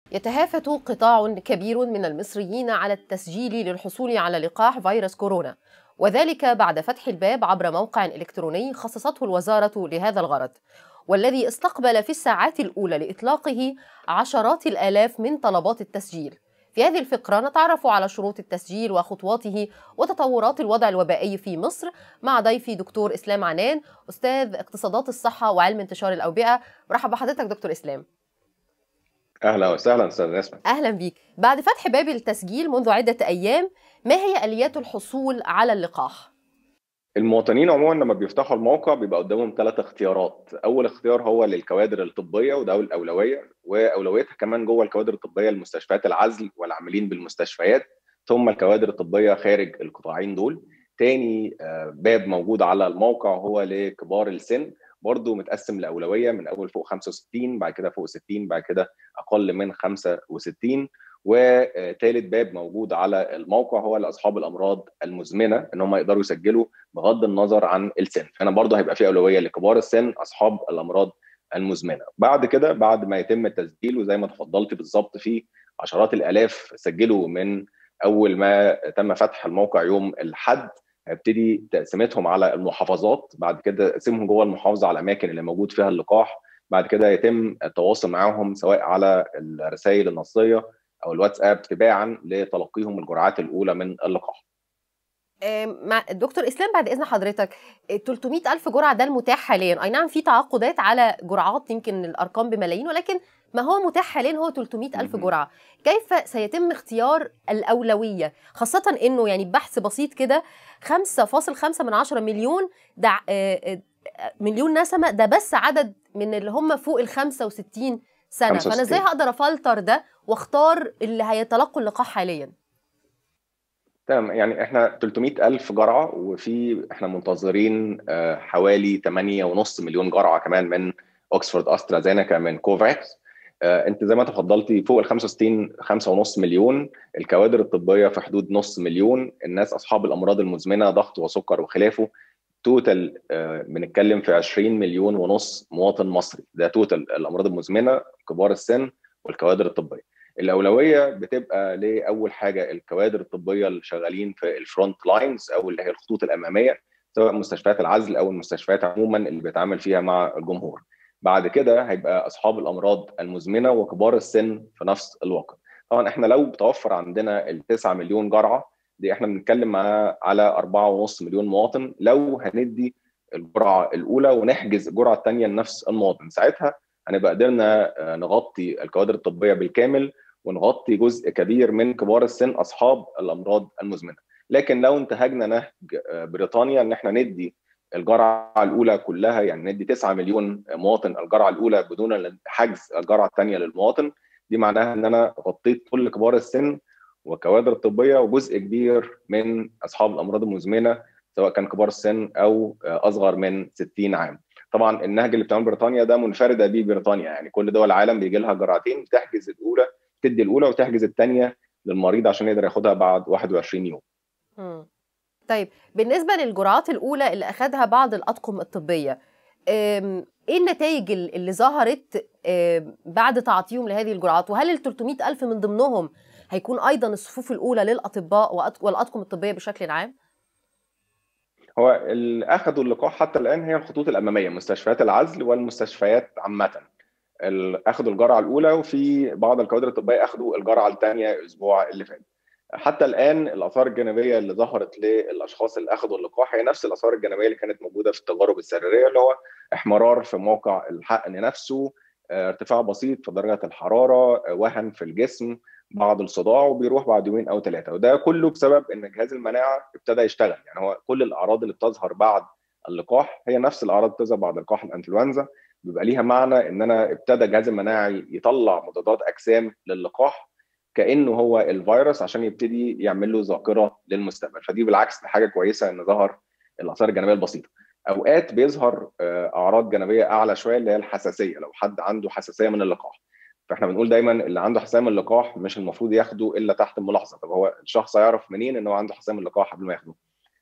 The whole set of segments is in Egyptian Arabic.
يتهافت قطاع كبير من المصريين على التسجيل للحصول على لقاح فيروس كورونا وذلك بعد فتح الباب عبر موقع إلكتروني خصصته الوزارة لهذا الغرض والذي استقبل في الساعات الأولى لإطلاقه عشرات الآلاف من طلبات التسجيل في هذه الفقرة نتعرف على شروط التسجيل وخطواته وتطورات الوضع الوبائي في مصر مع ضيفي دكتور إسلام عنان أستاذ اقتصادات الصحة وعلم انتشار الأوبئة مرحبا بحضرتك دكتور إسلام اهلا وسهلا استاذ نسمه اهلا بيك بعد فتح باب التسجيل منذ عده ايام ما هي اليات الحصول على اللقاح المواطنين عموما لما بيفتحوا الموقع بيبقى قدامهم ثلاث اختيارات اول اختيار هو للكوادر الطبيه وده الاولويه واولويتها كمان جوه الكوادر الطبيه لمستشفيات العزل والعاملين بالمستشفيات ثم الكوادر الطبيه خارج القطاعين دول تاني باب موجود على الموقع هو لكبار السن برضه متقسم لاولويه من اول فوق 65 بعد كده فوق 60 بعد كده اقل من 65 وثالث باب موجود على الموقع هو لاصحاب الامراض المزمنه ان هم يقدروا يسجلوا بغض النظر عن السن هنا برضه هيبقى في اولويه لكبار السن اصحاب الامراض المزمنه بعد كده بعد ما يتم التسجيل وزي ما تفضلت بالظبط في عشرات الالاف سجلوا من اول ما تم فتح الموقع يوم الاحد هيبتدي تقسيمتهم على المحافظات بعد كده تقسيمهم جوه المحافظه على الاماكن اللي موجود فيها اللقاح بعد كده يتم التواصل معاهم سواء على الرسائل النصيه او الواتساب تباعا لتلقيهم الجرعات الاولى من اللقاح مع دكتور اسلام بعد اذن حضرتك 300 الف جرعه ده المتاح حاليا اي نعم في تعاقدات على جرعات يمكن الارقام بملايين ولكن ما هو متاح حاليا هو 300 الف جرعه كيف سيتم اختيار الاولويه خاصه انه يعني بحث بسيط كده 5.5 من 10 مليون ده مليون نسمه ده بس عدد من اللي هم فوق ال 65 سنه 65. فانا ازاي هقدر افلتر ده واختار اللي هيتلقوا اللقاح حاليا تمام يعني احنا 300 ألف جرعة وفي احنا منتظرين حوالي 8.5 مليون جرعة كمان من اوكسفورد استرازينيكا من كوفاكس انت زي ما تفضلتي فوق ال 65 5.5 مليون الكوادر الطبيه في حدود نص مليون الناس اصحاب الامراض المزمنه ضغط وسكر وخلافه توتال بنتكلم في 20 مليون ونص مواطن مصري ده توتال الامراض المزمنه كبار السن والكوادر الطبيه الاولويه بتبقى لاول حاجه الكوادر الطبيه اللي شغالين في الفرونت لاينز او اللي هي الخطوط الاماميه سواء مستشفيات العزل او المستشفيات عموما اللي بيتعامل فيها مع الجمهور بعد كده هيبقى اصحاب الامراض المزمنه وكبار السن في نفس الوقت طبعا احنا لو بتوفر عندنا ال 9 مليون جرعه دي احنا بنتكلم على 4.5 مليون مواطن لو هندي الجرعه الاولى ونحجز الجرعه الثانيه لنفس المواطن ساعتها هنبقى قدرنا نغطي الكوادر الطبيه بالكامل ونغطي جزء كبير من كبار السن اصحاب الامراض المزمنه لكن لو انتهجنا نهج بريطانيا ان احنا ندي الجرعه الاولى كلها يعني ندي 9 مليون مواطن الجرعه الاولى بدون حجز الجرعه الثانيه للمواطن دي معناها ان انا غطيت كل كبار السن والكوادر الطبيه وجزء كبير من اصحاب الامراض المزمنه سواء كان كبار السن او اصغر من 60 عام. طبعا النهج اللي بتعمل بريطانيا ده منفرده بيه بريطانيا يعني كل دول العالم بيجي لها جرعتين بتحجز الاولى تدي الاولى وتحجز الثانيه للمريض عشان يقدر ياخدها بعد 21 يوم. م. طيب بالنسبه للجرعات الاولى اللي اخذها بعض الاطقم الطبيه ايه النتائج اللي ظهرت بعد تعاطيهم لهذه الجرعات وهل ال 300 الف من ضمنهم هيكون ايضا الصفوف الاولى للاطباء والاطقم الطبيه بشكل عام هو اللي اخذوا اللقاح حتى الان هي الخطوط الاماميه مستشفيات العزل والمستشفيات عامه اخذوا الجرعه الاولى وفي بعض الكوادر الطبيه اخذوا الجرعه الثانيه الاسبوع اللي فات حتى الان الاثار الجانبيه اللي ظهرت للاشخاص اللي اخذوا اللقاح هي نفس الاثار الجانبيه اللي كانت موجوده في التجارب السريريه اللي هو احمرار في موقع الحقن نفسه ارتفاع بسيط في درجه الحراره وهن في الجسم بعض الصداع وبيروح بعد يومين او ثلاثه وده كله بسبب ان جهاز المناعه ابتدى يشتغل يعني هو كل الاعراض اللي بتظهر بعد اللقاح هي نفس الاعراض اللي بتظهر بعد لقاح الانفلونزا بيبقى ليها معنى ان انا ابتدى الجهاز المناعي يطلع مضادات اجسام للقاح كانه هو الفيروس عشان يبتدي يعمل له ذاكره للمستقبل فدي بالعكس حاجه كويسه ان ظهر الاثار الجانبيه البسيطه اوقات بيظهر اعراض جانبيه اعلى شويه اللي هي الحساسيه لو حد عنده حساسيه من اللقاح فاحنا بنقول دايما اللي عنده حساسيه من اللقاح مش المفروض ياخده الا تحت الملاحظه طب هو الشخص هيعرف منين ان هو عنده حساسيه من اللقاح قبل ما ياخده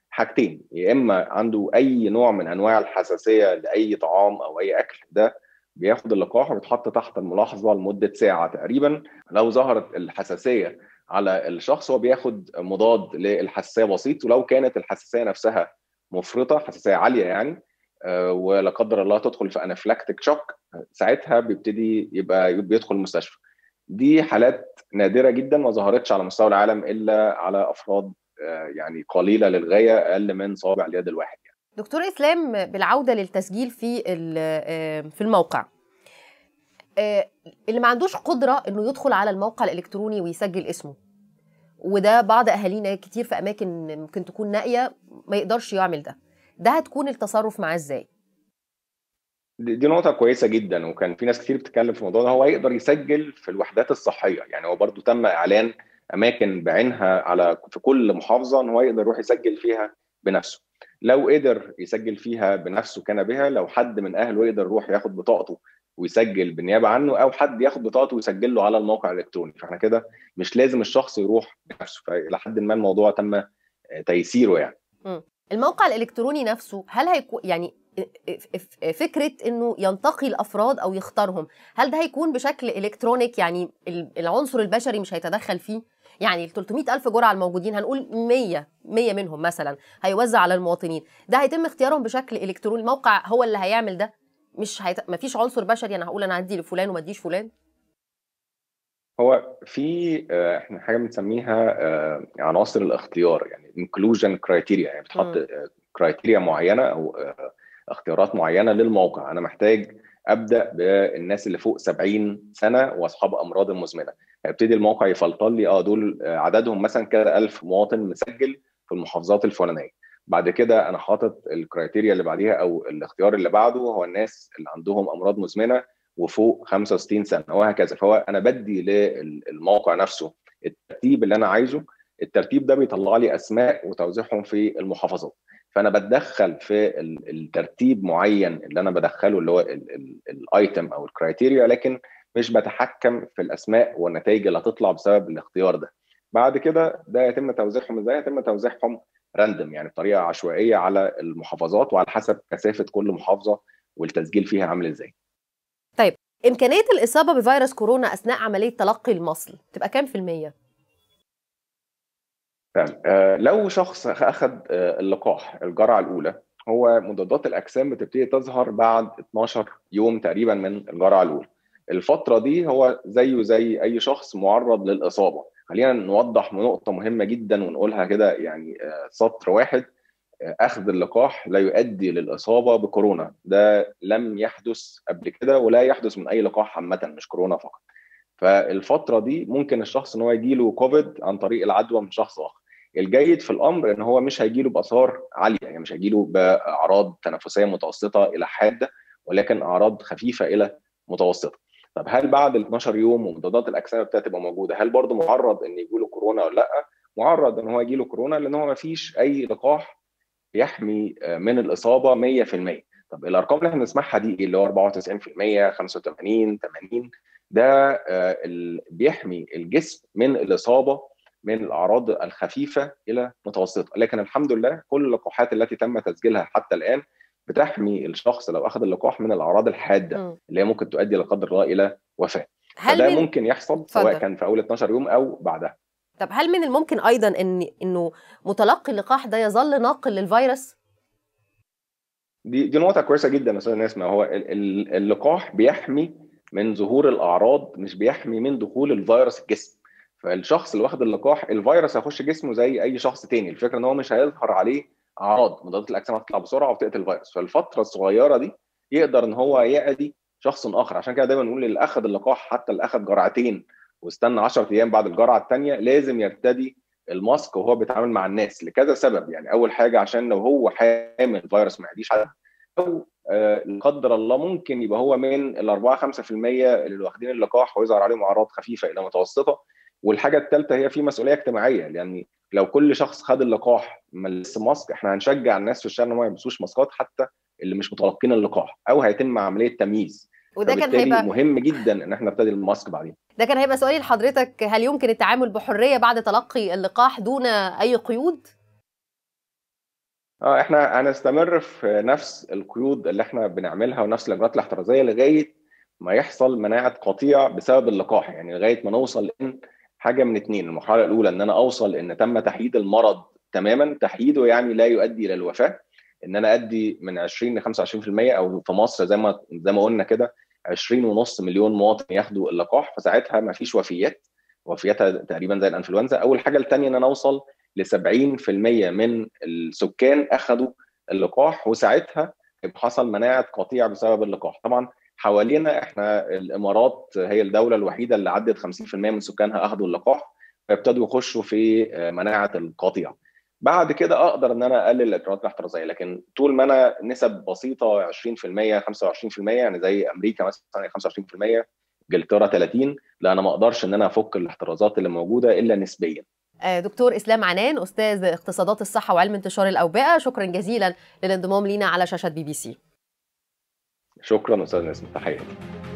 حاجتين يا اما عنده اي نوع من انواع الحساسيه لاي طعام او اي اكل ده بياخد اللقاح وبيتحط تحت الملاحظه لمده ساعه تقريبا لو ظهرت الحساسيه على الشخص هو بياخد مضاد للحساسيه بسيط ولو كانت الحساسيه نفسها مفرطه حساسيه عاليه يعني ولا قدر الله تدخل في انافلاكتيك شوك ساعتها بيبتدي يبقى بيدخل المستشفى دي حالات نادره جدا ما ظهرتش على مستوى العالم الا على افراد يعني قليله للغايه اقل من صابع اليد الواحد يعني. دكتور اسلام بالعوده للتسجيل في في الموقع اللي ما عندوش قدره انه يدخل على الموقع الالكتروني ويسجل اسمه وده بعض اهالينا كتير في اماكن ممكن تكون نائيه ما يقدرش يعمل ده ده هتكون التصرف معاه ازاي دي نقطة كويسة جدا وكان في ناس كتير بتتكلم في الموضوع ده هو يقدر يسجل في الوحدات الصحية يعني هو برضو تم إعلان أماكن بعينها على في كل محافظة إن هو يقدر يروح يسجل فيها بنفسه لو قدر يسجل فيها بنفسه كان بها لو حد من أهله يقدر يروح ياخد بطاقته ويسجل بالنيابة عنه أو حد ياخد بطاقته ويسجل له على الموقع الإلكتروني فإحنا كده مش لازم الشخص يروح بنفسه فإلى حد ما الموضوع تم تيسيره يعني م. الموقع الإلكتروني نفسه هل هيكون يعني فكره انه ينتقي الافراد او يختارهم هل ده هيكون بشكل الكترونيك يعني العنصر البشري مش هيتدخل فيه يعني ال 300 ألف جرعة الموجودين هنقول 100 100 منهم مثلا هيوزع على المواطنين ده هيتم اختيارهم بشكل إلكتروني الموقع هو اللي هيعمل ده مش هيت... مفيش عنصر بشري انا هقول انا هدي لفلان وما اديش فلان هو في احنا حاجه بنسميها عناصر الاختيار يعني انكلوجن كرايتيريا يعني بتحط كرايتيريا معينه او اختيارات معينه للموقع انا محتاج ابدا بالناس اللي فوق 70 سنه واصحاب امراض مزمنه هيبتدي الموقع يفلتر لي اه دول عددهم مثلا كده 1000 مواطن مسجل في المحافظات الفلانيه بعد كده انا حاطط الكرايتيريا اللي بعديها او الاختيار اللي بعده هو الناس اللي عندهم امراض مزمنه وفوق 65 سنه وهكذا فهو انا بدي للموقع نفسه الترتيب اللي انا عايزه الترتيب ده بيطلع لي اسماء وتوزيعهم في المحافظات فانا بتدخل في الترتيب معين اللي انا بدخله اللي هو الايتم او الكرايتيريا لكن مش بتحكم في الاسماء والنتائج اللي هتطلع بسبب الاختيار ده بعد كده ده يتم توزيعهم ازاي يتم توزيعهم راندم يعني بطريقه عشوائيه على المحافظات وعلى حسب كثافه كل محافظه والتسجيل فيها عامل ازاي طيب امكانيه الاصابه بفيروس كورونا اثناء عمليه تلقي المصل تبقى كام في الميه تمام آه لو شخص اخذ آه اللقاح الجرعه الاولى هو مضادات الاجسام بتبتدي تظهر بعد 12 يوم تقريبا من الجرعه الاولى الفتره دي هو زيه زي اي شخص معرض للاصابه خلينا نوضح نقطه مهمه جدا ونقولها كده يعني آه سطر واحد اخذ اللقاح لا يؤدي للاصابه بكورونا ده لم يحدث قبل كده ولا يحدث من اي لقاح عامه مش كورونا فقط فالفتره دي ممكن الشخص ان هو يجي له كوفيد عن طريق العدوى من شخص اخر الجيد في الامر ان هو مش هيجي له باثار عاليه يعني مش هيجي له باعراض تنفسيه متوسطه الى حاده ولكن اعراض خفيفه الى متوسطه طب هل بعد ال 12 يوم ومضادات الاجسام ابتدت تبقى موجوده هل برضه معرض ان يجي له كورونا ولا لا معرض ان هو يجي له كورونا لان هو ما فيش اي لقاح يحمي من الاصابه 100% طب الارقام اللي احنا بنسمعها دي اللي هو 94% 85 80 ده بيحمي الجسم من الاصابه من الاعراض الخفيفه الى متوسطه لكن الحمد لله كل اللقاحات التي تم تسجيلها حتى الان بتحمي الشخص لو اخذ اللقاح من الاعراض الحاده م. اللي هي ممكن تؤدي لا قدر الله الى وفاه هل فده من... ممكن يحصل سواء كان في اول 12 يوم او بعدها طب هل من الممكن ايضا ان انه متلقي اللقاح ده يظل ناقل للفيروس دي دي نقطه كويسه جدا يا استاذ نسمه هو اللقاح بيحمي من ظهور الاعراض مش بيحمي من دخول الفيروس الجسم فالشخص اللي واخد اللقاح الفيروس هيخش جسمه زي اي شخص تاني الفكره ان هو مش هيظهر عليه اعراض مضادات الاجسام هتطلع بسرعه وتقتل الفيروس فالفتره الصغيره دي يقدر ان هو يعدي شخص اخر عشان كده دايما نقول اللي اخذ اللقاح حتى اللي اخذ جرعتين واستنى 10 ايام بعد الجرعه الثانيه لازم يرتدي الماسك وهو بيتعامل مع الناس لكذا سبب يعني اول حاجه عشان لو هو حامل فيروس ما يعديش حد او لا قدر الله ممكن يبقى هو من ال 4 5% اللي واخدين اللقاح ويظهر عليهم اعراض خفيفه الى متوسطه والحاجه الثالثه هي في مسؤوليه اجتماعيه يعني لو كل شخص خد اللقاح ما لبس ماسك احنا هنشجع الناس في الشارع ان هم ما يلبسوش ماسكات حتى اللي مش متلقين اللقاح او هيتم عمليه تمييز وده كان هيبقى مهم جدا ان احنا نبتدي الماسك بعدين ده كان هيبقى سؤالي لحضرتك هل يمكن التعامل بحريه بعد تلقي اللقاح دون اي قيود؟ اه احنا هنستمر في نفس القيود اللي احنا بنعملها ونفس الاجراءات الاحترازيه لغايه ما يحصل مناعه قطيع بسبب اللقاح يعني لغايه ما نوصل ان حاجه من اثنين المرحله الاولى ان انا اوصل ان تم تحييد المرض تماما تحييده يعني لا يؤدي الى الوفاه ان انا ادي من 20 ل 25% او في مصر زي ما زي ما قلنا كده 20 ونص مليون مواطن ياخدوا اللقاح فساعتها ما فيش وفيات وفياتها تقريبا زي الانفلونزا اول حاجه الثانيه ان انا اوصل ل 70% من السكان اخذوا اللقاح وساعتها يبقى حصل مناعه قطيع بسبب اللقاح طبعا حوالينا احنا الامارات هي الدوله الوحيده اللي عدت 50% من سكانها اخذوا اللقاح فابتدوا يخشوا في مناعه القطيع بعد كده اقدر ان انا اقلل الاجراءات الاحترازيه لكن طول ما انا نسب بسيطه 20% 25% يعني زي امريكا مثلا 25% انجلترا 30 لا انا ما اقدرش ان انا افك الاحترازات اللي موجوده الا نسبيا دكتور اسلام عنان استاذ اقتصادات الصحه وعلم انتشار الاوبئه شكرا جزيلا للانضمام لينا على شاشه بي بي سي شكرا استاذ نسمه تحيه